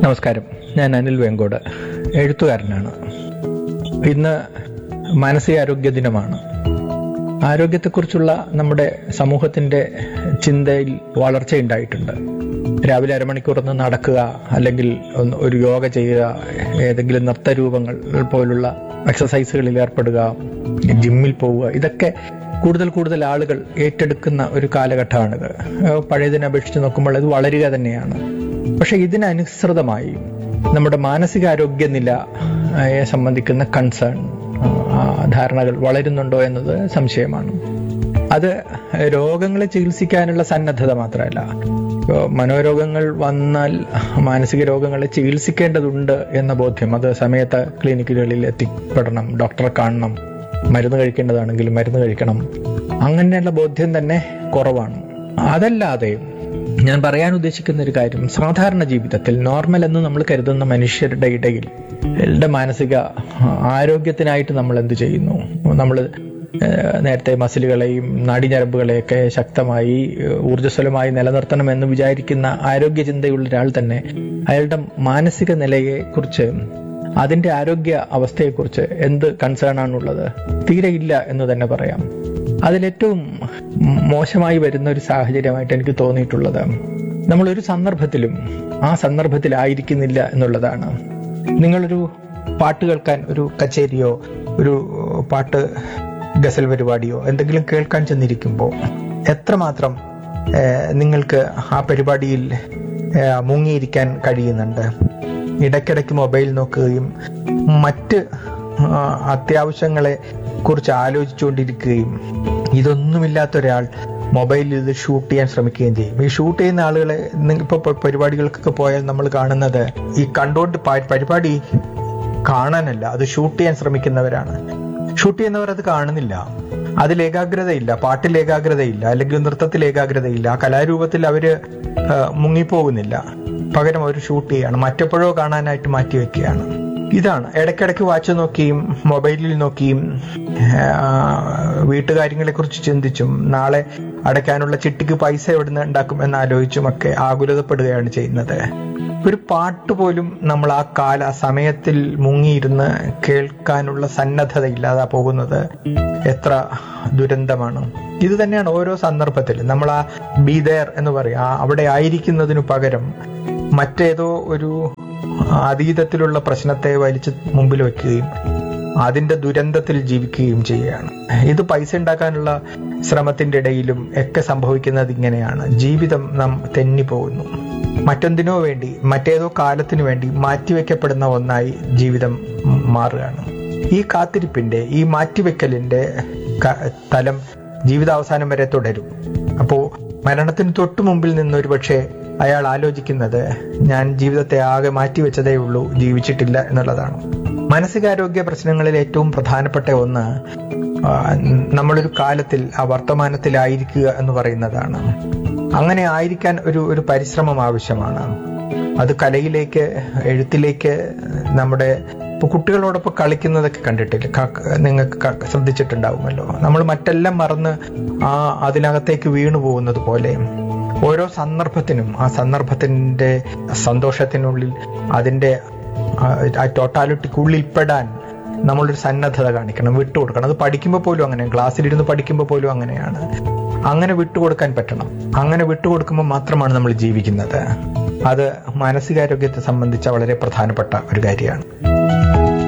നമസ്കാരം ഞാൻ അനിൽ വെങ്കോട് എഴുത്തുകാരനാണ് ഇന്ന് മാനസികാരോഗ്യ ദിനമാണ് ആരോഗ്യത്തെക്കുറിച്ചുള്ള നമ്മുടെ സമൂഹത്തിന്റെ ചിന്തയിൽ വളർച്ചയുണ്ടായിട്ടുണ്ട് രാവിലെ അരമണിക്കൂർ ഒന്ന് നടക്കുക അല്ലെങ്കിൽ ഒന്ന് ഒരു യോഗ ചെയ്യുക ഏതെങ്കിലും നൃത്തരൂപങ്ങൾ പോലുള്ള എക്സസൈസുകളിൽ ഏർപ്പെടുക ജിമ്മിൽ പോവുക ഇതൊക്കെ കൂടുതൽ കൂടുതൽ ആളുകൾ ഏറ്റെടുക്കുന്ന ഒരു കാലഘട്ടമാണിത് ഏഹ് പഴയതിനെ അപേക്ഷിച്ച് നോക്കുമ്പോൾ ഇത് വളരുക തന്നെയാണ് പക്ഷെ ഇതിനനുസൃതമായി നമ്മുടെ മാനസികാരോഗ്യ നിലയെ സംബന്ധിക്കുന്ന കൺസേൺ ധാരണകൾ വളരുന്നുണ്ടോ എന്നത് സംശയമാണ് അത് രോഗങ്ങളെ ചികിത്സിക്കാനുള്ള സന്നദ്ധത മാത്രമല്ല ഇപ്പോൾ മനോരോഗങ്ങൾ വന്നാൽ മാനസിക രോഗങ്ങളെ ചികിത്സിക്കേണ്ടതുണ്ട് എന്ന ബോധ്യം അത് സമയത്ത് ക്ലിനിക്കുകളിൽ എത്തിപ്പെടണം ഡോക്ടറെ കാണണം മരുന്ന് കഴിക്കേണ്ടതാണെങ്കിൽ മരുന്ന് കഴിക്കണം അങ്ങനെയുള്ള ബോധ്യം തന്നെ കുറവാണ് അതല്ലാതെ ഞാൻ പറയാൻ ഉദ്ദേശിക്കുന്ന ഒരു കാര്യം സാധാരണ ജീവിതത്തിൽ നോർമൽ എന്ന് നമ്മൾ കരുതുന്ന മനുഷ്യരുടെ ഇടയിൽ രുടെ മാനസിക ആരോഗ്യത്തിനായിട്ട് നമ്മൾ എന്ത് ചെയ്യുന്നു നമ്മൾ നേരത്തെ മസിലുകളെയും നാടിഞരമ്പുകളെയൊക്കെ ശക്തമായി ഏഹ് ഊർജ്ജസ്വലമായി നിലനിർത്തണം എന്ന് വിചാരിക്കുന്ന ആരോഗ്യ ചിന്തയുള്ള ഒരാൾ തന്നെ അയാളുടെ മാനസിക നിലയെ കുറിച്ച് അതിന്റെ ആരോഗ്യ അവസ്ഥയെക്കുറിച്ച് എന്ത് കൺസേൺ ആണുള്ളത് തീരെ ഇല്ല എന്ന് തന്നെ പറയാം അതിലേറ്റവും മോശമായി വരുന്ന ഒരു സാഹചര്യമായിട്ട് എനിക്ക് തോന്നിയിട്ടുള്ളത് നമ്മൾ ഒരു സന്ദർഭത്തിലും ആ സന്ദർഭത്തിലായിരിക്കുന്നില്ല എന്നുള്ളതാണ് നിങ്ങളൊരു പാട്ട് കേൾക്കാൻ ഒരു കച്ചേരിയോ ഒരു പാട്ട് ഗസൽ പരിപാടിയോ എന്തെങ്കിലും കേൾക്കാൻ ചെന്നിരിക്കുമ്പോൾ എത്രമാത്രം ഏഹ്, നിങ്ങൾക്ക് ആ പരിപാടിയിൽ ഏഹ്, മുങ്ങിയിരിക്കാൻ കഴിയുന്നുണ്ട് ഇടയ്ക്കിടയ്ക്ക് മൊബൈൽ നോക്കുകയും മറ്റ് ആ, അത്യാവശ്യങ്ങളെ കുറിച്ച് ആലോചിച്ചുകൊണ്ടിരിക്കുകയും ഇതൊന്നുമില്ലാത്ത ഒരാൾ മൊബൈലിൽ ഇത് ഷൂട്ട് ചെയ്യാൻ ശ്രമിക്കുകയും ചെയ്യും ഈ ഷൂട്ട് ചെയ്യുന്ന ആളുകളെ ഇപ്പോൾ പരിപാടികൾക്കൊക്കെ പോയാൽ നമ്മൾ കാണുന്നത് ഈ കണ്ടോണ്ട് പ- പരിപാടി കാണാനല്ല അത് ഷൂട്ട് ചെയ്യാൻ ശ്രമിക്കുന്നവരാണ് ഷൂട്ട് ചെയ്യുന്നവർ അത് കാണുന്നില്ല അതിൽ ഏകാഗ്രതയില്ല പാട്ടിൽ ഏകാഗ്രതയില്ല അല്ലെങ്കിൽ നൃത്തത്തിൽ ഏകാഗ്രതയില്ല ആ കലാരൂപത്തിൽ അവര് ആ, മുങ്ങിപ്പോകുന്നില്ല പകരം അവർ ഷൂട്ട് ചെയ്യാണ് മറ്റെപ്പോഴോ കാണാനായിട്ട് മാറ്റി വെക്കുകയാണ് ഇതാണ് ഇടയ്ക്കിടയ്ക്ക് വാച്ച് നോക്കിയും മൊബൈലിൽ നോക്കിയും ആ, വീട്ടുകാര്യങ്ങളെ കുറിച്ച് ചിന്തിച്ചും നാളെ അടയ്ക്കാനുള്ള ചിട്ടിക്ക് പൈസ എവിടുന്ന് ഉണ്ടാക്കും എന്ന് ആലോചിച്ചും ഒക്കെ ആകുലതപ്പെടുകയാണ് ചെയ്യുന്നത് ഒരു പാട്ട് പോലും നമ്മൾ ആ കാല ആ സമയത്തിൽ മുങ്ങിയിരുന്ന് കേൾക്കാനുള്ള സന്നദ്ധത ഇല്ലാതെ പോകുന്നത് എത്ര ദുരന്തമാണ് ഇത് തന്നെയാണ് ഓരോ സന്ദർഭത്തിലും നമ്മൾ ആ ബി ദയർ എന്ന് പറയും ആ അവിടെ ആയിരിക്കുന്നതിനു പകരം മറ്റേതോ ഒരു അതീതത്തിലുള്ള പ്രശ്നത്തെ വലിച്ച് മുമ്പിൽ വെക്കുകയും അതിന്റെ ദുരന്തത്തിൽ ജീവിക്കുകയും ചെയ്യുകയാണ് ഇത് പൈസ ഉണ്ടാക്കാനുള്ള ശ്രമത്തിന്റെ ഇടയിലും ഒക്കെ സംഭവിക്കുന്നത് ഇങ്ങനെയാണ് ജീവിതം നാം തെന്നിപ്പോകുന്നു മറ്റെന്തിനോ വേണ്ടി മറ്റേതോ കാലത്തിനു വേണ്ടി മാറ്റിവെക്കപ്പെടുന്ന ഒന്നായി ജീവിതം മാറുകയാണ് ഈ കാത്തിരിപ്പിന്റെ ഈ മാറ്റിവെക്കലിന്റെ ക- തലം ജീവിതാവസാനം വരെ തുടരും അപ്പോ മരണത്തിന് തൊട്ടു മുമ്പിൽ നിന്ന് ഒരു പക്ഷേ അയാൾ ആലോചിക്കുന്നത് ഞാൻ ജീവിതത്തെ ആകെ മാറ്റിവെച്ചതേ ഉള്ളൂ ജീവിച്ചിട്ടില്ല എന്നുള്ളതാണ് മാനസികാരോഗ്യ പ്രശ്നങ്ങളിൽ ഏറ്റവും പ്രധാനപ്പെട്ട ഒന്ന് ആ, നമ്മളൊരു കാലത്തിൽ ആ വർത്തമാനത്തിലായിരിക്കുക എന്ന് പറയുന്നതാണ് അങ്ങനെ ആയിരിക്കാൻ ഒരു ഒരു പരിശ്രമം ആവശ്യമാണ് അത് കലയിലേക്ക് എഴുത്തിലേക്ക് നമ്മുടെ ഇപ്പൊ കുട്ടികളോടൊപ്പം കളിക്കുന്നതൊക്കെ കണ്ടിട്ടില്ല ക- നിങ്ങൾക്ക് ക- ശ്രദ്ധിച്ചിട്ടുണ്ടാവുമല്ലോ നമ്മൾ മറ്റെല്ലാം മറന്ന് ആ അതിനകത്തേക്ക് വീണു പോകുന്നത് പോലെ ഓരോ സന്ദർഭത്തിനും ആ സന്ദർഭത്തിന്റെ സന്തോഷത്തിനുള്ളിൽ അതിന്റെ ആ- ആ ടോട്ടാലിറ്റിക്കുള്ളിൽ പെടാൻ നമ്മളൊരു സന്നദ്ധത കാണിക്കണം വിട്ടുകൊടുക്കണം അത് പഠിക്കുമ്പോൾ പോലും അങ്ങനെ ക്ലാസ്സിലിരുന്ന് പഠിക്കുമ്പോൾ പോലും അങ്ങനെയാണ് അങ്ങനെ വിട്ടുകൊടുക്കാൻ പറ്റണം അങ്ങനെ വിട്ടുകൊടുക്കുമ്പോൾ മാത്രമാണ് നമ്മൾ ജീവിക്കുന്നത് അത് മാനസികാരോഗ്യത്തെ സംബന്ധിച്ച വളരെ പ്രധാനപ്പെട്ട ഒരു കാര്യമാണ്